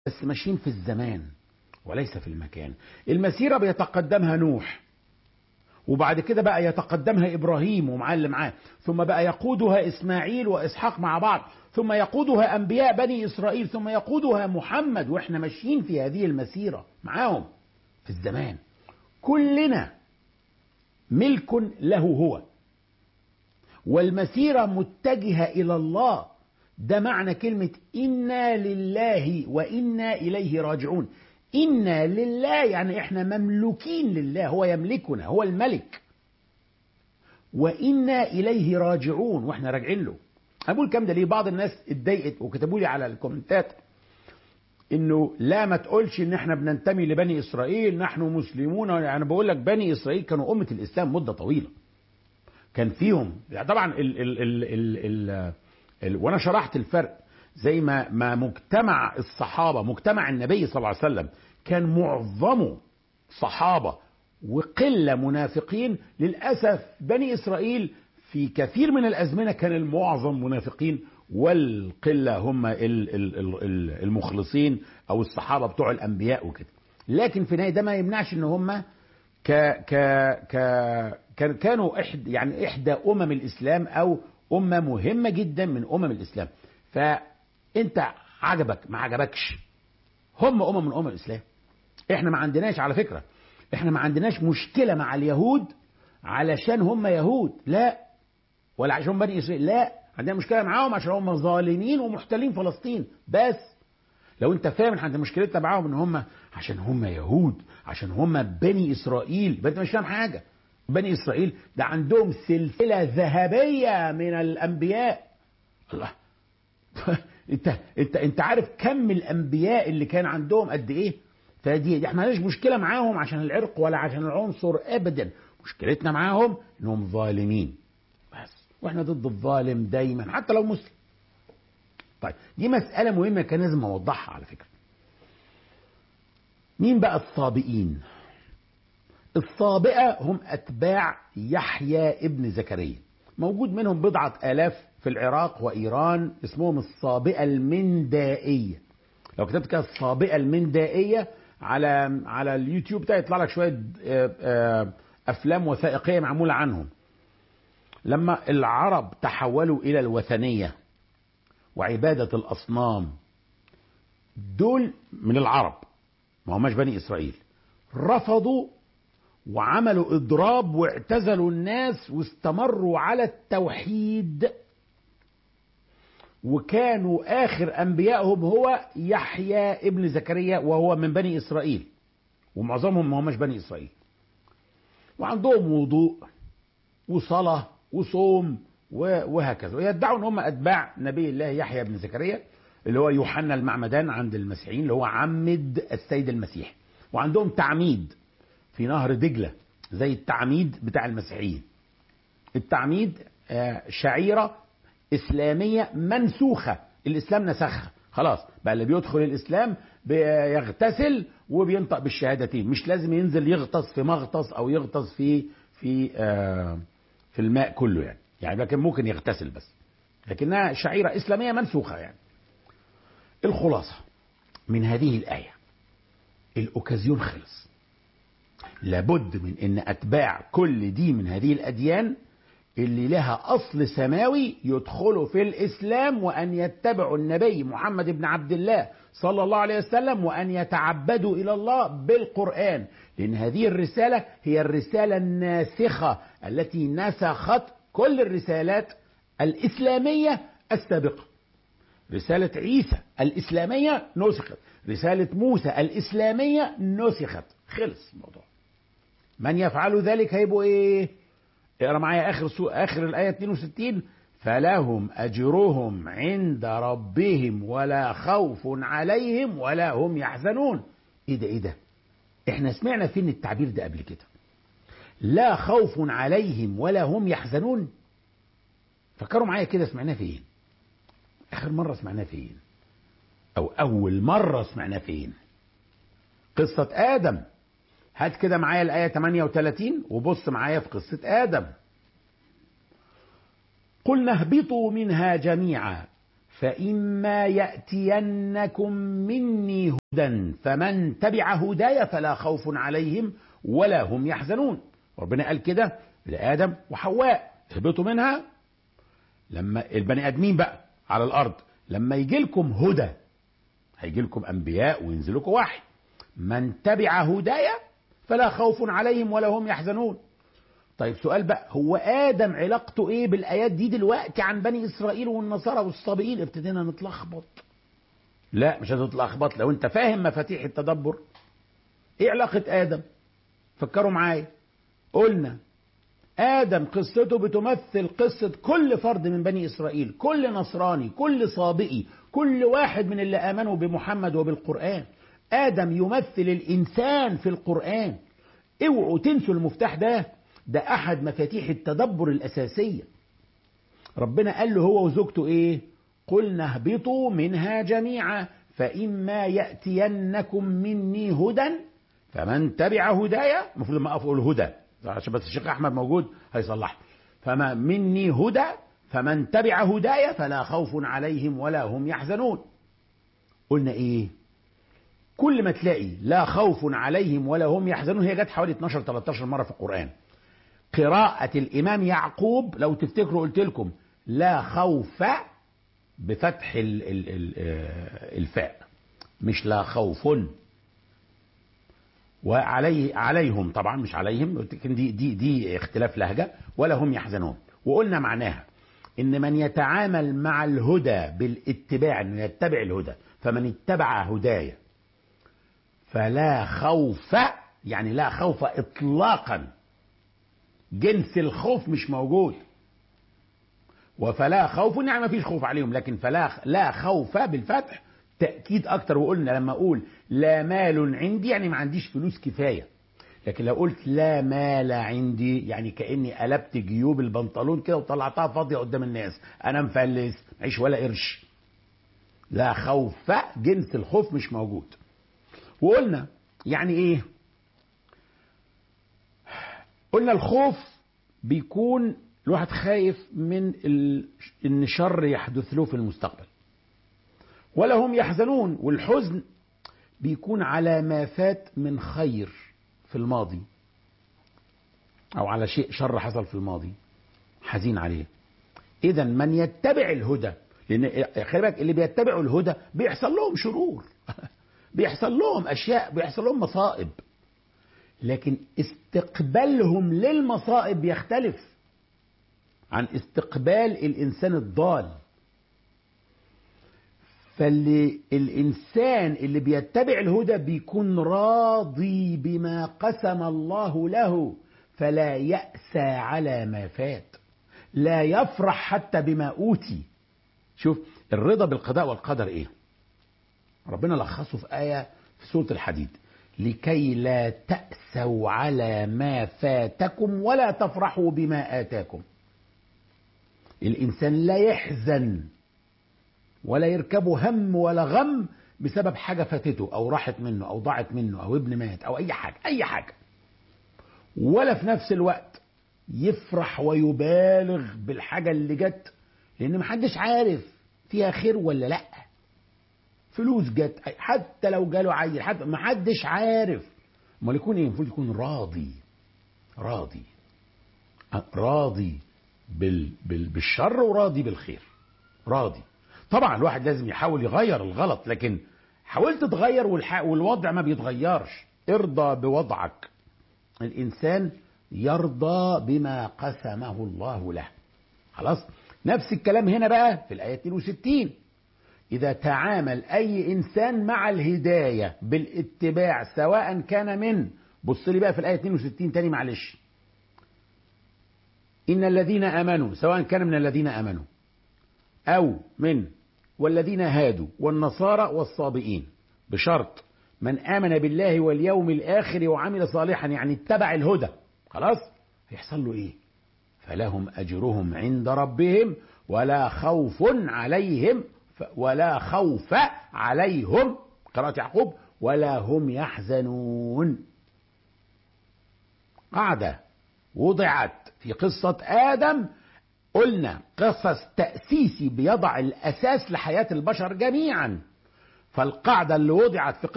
بس ماشيين في الزمان وليس في المكان المسيرة بيتقدمها نوح وبعد كده بقى يتقدمها إبراهيم ومعاه اللي معاه ثم بقى يقودها إسماعيل وإسحاق مع بعض ثم يقودها أنبياء بني إسرائيل ثم يقودها محمد وإحنا ماشيين في هذه المسيرة معاهم في الزمان كلنا ملك له هو والمسيرة متجهة إلى الله ده معنى كلمة إنا لله وإنا إليه راجعون إنا لله يعني إحنا مملوكين لله هو يملكنا هو الملك وإنا إليه راجعون وإحنا راجعين له أقول كام ده ليه بعض الناس اتضايقت وكتبوا لي على الكومنتات انه لا ما تقولش ان احنا بننتمي لبني اسرائيل نحن مسلمون انا بقول لك بني اسرائيل كانوا امه الاسلام مده طويله كان فيهم يعني طبعا ال ال ال ال ال ال وانا شرحت الفرق زي ما ما مجتمع الصحابه مجتمع النبي صلى الله عليه وسلم كان معظمه صحابه وقله منافقين للاسف بني اسرائيل في كثير من الازمنه كان المعظم منافقين والقله هم المخلصين او الصحابه بتوع الانبياء وكده لكن في النهايه ده ما يمنعش ان هم ك ك ك كانوا إحد يعني احدى امم الاسلام او امه مهمه جدا من امم الاسلام فانت عجبك ما عجبكش هم امم من امم الاسلام احنا ما عندناش على فكره احنا ما عندناش مشكله مع اليهود علشان هم يهود لا ولا عشان بني اسرائيل لا عندنا مشكله معاهم عشان هم ظالمين ومحتلين فلسطين بس لو انت فاهم احنا عندنا مشكلتنا معاهم ان هم عشان هم يهود عشان هم بني اسرائيل يبقى انت مش فاهم حاجه بني اسرائيل ده عندهم سلسله ذهبيه من الانبياء الله انت انت انت عارف كم الانبياء اللي كان عندهم قد ايه فدي دي احنا مالناش مشكله معاهم عشان العرق ولا عشان العنصر ابدا مشكلتنا معاهم انهم ظالمين بس واحنا ضد الظالم دايما حتى لو مسلم طيب دي مسألة مهمة كان لازم أوضحها على فكرة مين بقى الصابئين الصابئة هم أتباع يحيى ابن زكريا موجود منهم بضعة آلاف في العراق وإيران اسمهم الصابئة المندائية لو كتبت كده الصابئة المندائية على على اليوتيوب ده يطلع لك شوية أفلام وثائقية معمولة عنهم لما العرب تحولوا إلى الوثنية وعبادة الأصنام دول من العرب ما هماش بني إسرائيل رفضوا وعملوا إضراب واعتزلوا الناس واستمروا على التوحيد وكانوا آخر أنبيائهم هو يحيى ابن زكريا وهو من بني إسرائيل ومعظمهم ما هماش بني إسرائيل وعندهم وضوء وصلاة وصوم وهكذا ويدعوا ان هم اتباع نبي الله يحيى بن زكريا اللي هو يوحنا المعمدان عند المسيحيين اللي هو عمد السيد المسيح وعندهم تعميد في نهر دجله زي التعميد بتاع المسيحيين التعميد شعيره اسلاميه منسوخه الاسلام نسخها خلاص بقى اللي بيدخل الاسلام بيغتسل وبينطق بالشهادتين مش لازم ينزل يغطس في مغطس او يغطس في في آه في الماء كله يعني يعني لكن ممكن يغتسل بس لكنها شعيرة إسلامية منسوخة يعني الخلاصة من هذه الآية الأوكازيون خلص لابد من أن أتباع كل دي من هذه الأديان اللي لها أصل سماوي يدخلوا في الإسلام وأن يتبعوا النبي محمد بن عبد الله صلى الله عليه وسلم وأن يتعبدوا إلى الله بالقرآن لأن هذه الرسالة هي الرسالة الناسخة التي نسخت كل الرسالات الإسلامية السابقة رسالة عيسى الإسلامية نسخت رسالة موسى الإسلامية نسخت خلص الموضوع من يفعل ذلك هيبقوا ايه اقرا معايا اخر سو... اخر الايه 62 فلهم اجرهم عند ربهم ولا خوف عليهم ولا هم يحزنون ايه ده ايه ده احنا سمعنا فين التعبير ده قبل كده لا خوف عليهم ولا هم يحزنون فكروا معايا كده سمعناه فين اخر مره سمعناه فين او اول مره سمعناه فين قصه ادم هات كده معايا الايه 38 وبص معايا في قصه ادم قلنا اهبطوا منها جميعا فإما يأتينكم مني هدى فمن تبع هداي فلا خوف عليهم ولا هم يحزنون ربنا قال كده لآدم وحواء اهبطوا منها لما البني آدمين بقى على الأرض لما يجي لكم هدى هيجي لكم أنبياء وينزل لكم وحي من تبع هداي فلا خوف عليهم ولا هم يحزنون طيب سؤال بقى هو آدم علاقته إيه بالآيات دي دلوقتي عن بني إسرائيل والنصارى والصابئين ابتدينا نتلخبط لا مش هتتلخبط لو أنت فاهم مفاتيح التدبر إيه علاقة آدم فكروا معايا قلنا آدم قصته بتمثل قصة كل فرد من بني إسرائيل كل نصراني كل صابئي كل واحد من اللي آمنوا بمحمد وبالقرآن آدم يمثل الإنسان في القرآن اوعوا تنسوا المفتاح ده ده أحد مفاتيح التدبر الأساسية ربنا قال له هو وزوجته إيه قلنا اهبطوا منها جميعا فإما يأتينكم مني هدى فمن تبع هدايا المفروض لما أقف أقول هدى عشان بس الشيخ أحمد موجود هيصلح فما مني هدى فمن تبع هدايا فلا خوف عليهم ولا هم يحزنون قلنا إيه كل ما تلاقي لا خوف عليهم ولا هم يحزنون هي جت حوالي 12 13 مره في القران قراءة الإمام يعقوب لو تفتكروا قلت لكم لا خوف بفتح ال ال ال الفاء مش لا خوف وعليه عليهم طبعا مش عليهم دي دي دي اختلاف لهجة ولا هم يحزنون وقلنا معناها ان من يتعامل مع الهدى بالاتباع انه يتبع الهدى فمن اتبع هدايا فلا خوف يعني لا خوف اطلاقا جنس الخوف مش موجود وفلا خوف يعني ما فيش خوف عليهم لكن فلا لا خوف بالفتح تأكيد أكتر وقلنا لما أقول لا مال عندي يعني ما عنديش فلوس كفاية لكن لو قلت لا مال عندي يعني كأني قلبت جيوب البنطلون كده وطلعتها فاضية قدام الناس أنا مفلس معيش ولا قرش لا خوف جنس الخوف مش موجود وقلنا يعني ايه قلنا الخوف بيكون الواحد خايف من ال... ان شر يحدث له في المستقبل ولا هم يحزنون والحزن بيكون على ما فات من خير في الماضي او على شيء شر حصل في الماضي حزين عليه اذا من يتبع الهدى لان خلي بالك اللي بيتبعوا الهدى بيحصل لهم شرور بيحصل لهم اشياء بيحصل لهم مصائب لكن استقبالهم للمصائب يختلف عن استقبال الانسان الضال فاللي الانسان اللي بيتبع الهدى بيكون راضي بما قسم الله له فلا يأسى على ما فات لا يفرح حتى بما أوتي شوف الرضا بالقضاء والقدر ايه ربنا لخصه في آية في سورة الحديد لكي لا تأسوا على ما فاتكم ولا تفرحوا بما آتاكم الإنسان لا يحزن ولا يركبه هم ولا غم بسبب حاجة فاتته أو راحت منه أو ضاعت منه أو ابن مات أو أي حاجة أي حاجة ولا في نفس الوقت يفرح ويبالغ بالحاجة اللي جت لأن محدش عارف فيها خير ولا لأ فلوس جت حتى لو جاله عيل حتى ما حدش عارف امال يكون ايه المفروض يكون راضي راضي راضي بال بال بالشر وراضي بالخير راضي طبعا الواحد لازم يحاول يغير الغلط لكن حاولت تغير والح... والوضع ما بيتغيرش ارضى بوضعك الانسان يرضى بما قسمه الله له خلاص نفس الكلام هنا بقى في الايه 62 إذا تعامل أي إنسان مع الهداية بالاتباع سواء كان من بص لي بقى في الآية 62 تاني معلش إن الذين آمنوا سواء كان من الذين آمنوا أو من والذين هادوا والنصارى والصابئين بشرط من آمن بالله واليوم الآخر وعمل صالحا يعني اتبع الهدى خلاص هيحصل له إيه فلهم أجرهم عند ربهم ولا خوف عليهم ولا خوف عليهم قراءة يعقوب ولا هم يحزنون قاعدة وضعت في قصة آدم قلنا قصص تأسيسي بيضع الأساس لحياة البشر جميعا فالقاعدة اللي وضعت في